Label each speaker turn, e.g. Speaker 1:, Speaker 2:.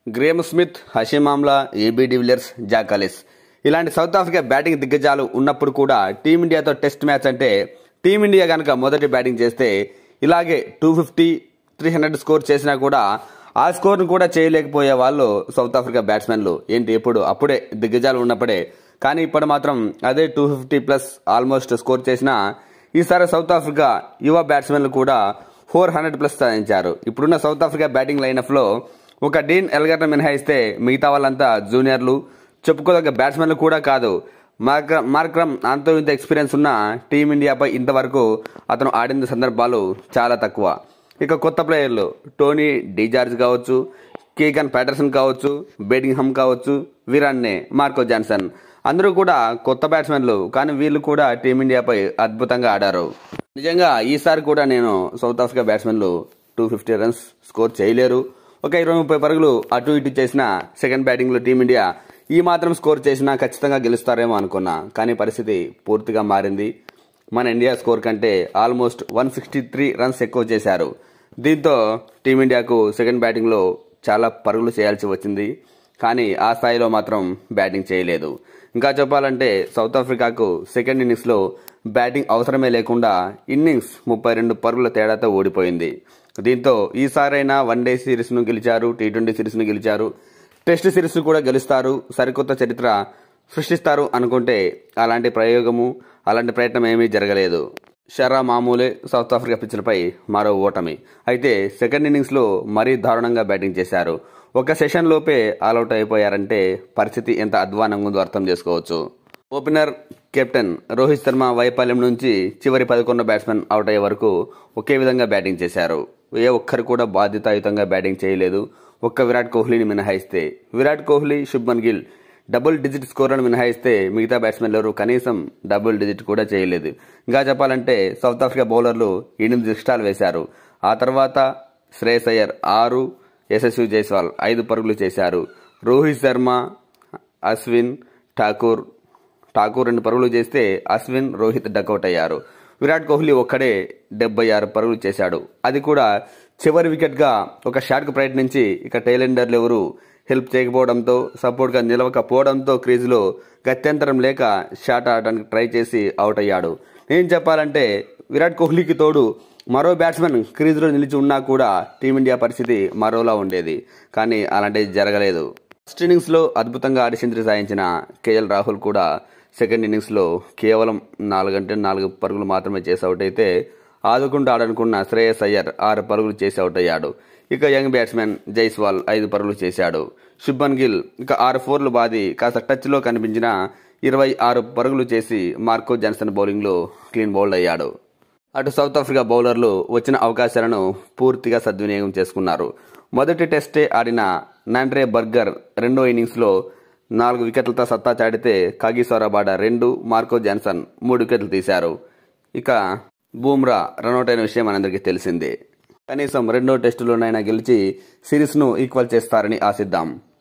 Speaker 1: Graeme Smith Hashim Amla AB de Villiers Jacques Kallis ఇలాంటి South Africa batting దిగ్గజాలు ఉన్నప్పుడు కూడా టీమిండియాతో టెస్ట్ మ్యాచ్ అంటే టీమిండియా కనుక మొదటి బ్యాటింగ్ చేస్తే ఇలాగే two fifty three hundred score చేసినా కూడా ఆ స్కోర్ను కూడా చేయలేకపోయే వాళ్ళు సౌత్ ఆఫ్రికా బ్యాట్స్మెన్లు ఏంటి ఎప్పుడు అప్పుడే దిగ్గజాలు ఉన్నప్పుడే కానీ ఇప్పుడు మాత్రం అదే two fifty plus almost score చేసినా ఈసారి సౌత్ ఆఫ్రికా యువ బ్యాట్స్మెన్లు కూడా ఫోర్ హండ్రెడ్ ప్లస్ సాధించారు ఇప్పుడున్న సౌత్ ఆఫ్రికా బ్యాటింగ్ లైనఫ్లో ఒక డీన్ ఎల్గర్ను మినహాయిస్తే మిగతా వాళ్ళంతా జూనియర్లు చెప్పుకోదగ్గ బ్యాట్స్మెన్లు కూడా కాదు మార్క్ర మార్క్రమ్ అంతో ఇంత ఎక్స్పీరియన్స్ ఉన్న టీమిండియాపై ఇంతవరకు అతను ఆడిన సందర్భాలు చాలా తక్కువ ఇక కొత్త ప్లేయర్లు టోనీ డిజార్జ్ కావచ్చు కేగన్ ప్యాటర్సన్ కావచ్చు బెడింగ్హమ్ కావచ్చు విరాన్నే మార్కో జాన్సన్ అందరూ కూడా కొత్త బ్యాట్స్మెన్లు కానీ వీళ్ళు కూడా టీమిండియాపై అద్భుతంగా ఆడారు నిజంగా ఈసారి కూడా నేను సౌత్ ఆఫ్రికా బ్యాట్స్మెన్లు టూ ఫిఫ్టీ రన్స్ స్కోర్ చేయలేరు ఒక ఇరవై ముప్పై పరుగులు అటు ఇటు చేసిన సెకండ్ బ్యాటింగ్లో టీమిండియా ఈ మాత్రం స్కోర్ చేసినా ఖచ్చితంగా గెలుస్తారేమో అనుకున్నా కానీ పరిస్థితి పూర్తిగా మారింది మన ఇండియా స్కోర్ కంటే almost one sixty three runs ఎక్కువ చేశారు దీంతో టీమిండియాకు సెకండ్ బ్యాటింగ్లో చాలా పరుగులు చేయాల్సి వచ్చింది కానీ ఆ స్థాయిలో మాత్రం బ్యాటింగ్ చేయలేదు ఇంకా చెప్పాలంటే సౌత్ ఆఫ్రికాకు సెకండ్ ఇన్నింగ్స్లో బ్యాటింగ్ అవసరమే లేకుండా ఇన్నింగ్స్ ముప్పై రెండు పరుగుల తేడాతో ఓడిపోయింది దీంతో ఈసారైనా వన్ డే సిరీస్ను గెలిచారు టీ ట్వంటీ సిరీస్ను గెలిచారు టెస్ట్ సిరీస్ కూడా గెలుస్తారు సరికొత్త చరిత్ర సృష్టిస్తారు అనుకుంటే అలాంటి ప్రయోగము అలాంటి ప్రయత్నం ఏమీ జరగలేదు షరా మామూలే సౌత్ ఆఫ్రికా పిచ్లపై మరో ఓటమి అయితే సెకండ్ ఇన్నింగ్స్లో మరీ దారుణంగా బ్యాటింగ్ చేశారు ఒక సెషన్ లోపే ఆల్అౌట్ అయిపోయారంటే పరిస్థితి ఎంత అధ్వానంగా ఉందో అర్థం చేసుకోవచ్చు ఓపెనర్ కెప్టెన్ రోహిత్ శర్మ వైఫల్యం నుంచి చివరి పదకొండు బ్యాట్స్మెన్ అవుట్ అయ్యే వరకు ఒకే విధంగా బ్యాటింగ్ చేశారు ఏ ఒక్కరు కూడా బాధ్యతాయుతంగా బ్యాటింగ్ చేయలేదు ఒక్క విరాట్ కోహ్లీని మినహాయిస్తే విరాట్ కోహ్లీ శుభ్మన్ గిల్ డబుల్ డిజిట్ స్కోర్లను మినహాయిస్తే మిగతా బ్యాట్స్మెన్లు ఎవరు కనీసం డబుల్ డిజిట్ కూడా చేయలేదు ఇంకా చెప్పాలంటే సౌత్ ఆఫ్రికా బౌలర్లు ఎనిమిది ఇష్టాలు వేశారు ఆ తర్వాత శ్రేయస్ అయ్యర్ ఆరు యశస్వి జైస్వాల్ ఐదు పరుగులు చేశారు రోహిత్ శర్మ అశ్విన్ ఠాకూర్ ఠాకూర్ రెండు పరుగులు చేస్తే అశ్విన్ రోహిత్ డకౌట్ అయ్యారు విరాట్ కోహ్లీ ఒక్కడే డెబ్బై ఆరు పరుగులు చేశాడు అది కూడా చివరి వికెట్గా ఒక షాట్కు ప్రయత్నించి ఇక టైలెండర్లు ఎవరు హెల్ప్ చేయకపోవడంతో సపోర్ట్గా నిలవకపోవడంతో క్రీజులో గత్యంతరం లేక షాట్ ఆడడానికి ట్రై చేసి అవుట్ అయ్యాడు నేను చెప్పాలంటే విరాట్ కోహ్లీకి తోడు మరో బ్యాట్స్మెన్ క్రీజులో నిలిచి ఉన్నా కూడా టీమిండియా పరిస్థితి మరోలా ఉండేది కానీ అలాంటిది జరగలేదు ఫస్ట్ ఇన్నింగ్స్లో అద్భుతంగా ఆడి సెంచరీ సాధించిన కేఎల్ రాహుల్ కూడా సెకండ్ ఇన్నింగ్స్లో కేవలం నాలుగంటే నాలుగు పరుగులు మాత్రమే చేసి అవుట్ అయితే ఆదుకుంటూ ఆడనుకున్న శ్రేయస్ అయ్యర్ ఆరు పరుగులు చేసి అవుట్ అయ్యాడు ఇక యంగ్ బ్యాట్స్మెన్ జైస్వాల్ ఐదు పరుగులు చేశాడు శుభన్ గిల్ ఇక ఆరు ఫోర్లు బాది కాస్త టచ్లో కనిపించిన ఇరవై ఆరు పరుగులు చేసి మార్కో జాన్సన్ బౌలింగ్లో క్లీన్ బౌల్డ్ అయ్యాడు అటు సౌత్ ఆఫ్రికా బౌలర్లు వచ్చిన అవకాశాలను పూర్తిగా సద్వినియోగం చేసుకున్నారు మొదటి టెస్టే ఆడిన నాండ్రే బర్గర్ రెండో ఇన్నింగ్స్లో నాలుగు వికెట్లతో సత్తా చాడితే కాగిసోరాబాడ రెండు మార్కో జాన్సన్ మూడు వికెట్లు తీశారు ఇక బూమ్రా రన్అట్ అయిన విషయం మనందరికీ తెలిసిందే కనీసం రెండో టెస్టులోనైనా గెలిచి సిరీస్ను ఈక్వల్ చేస్తారని ఆశిద్దాం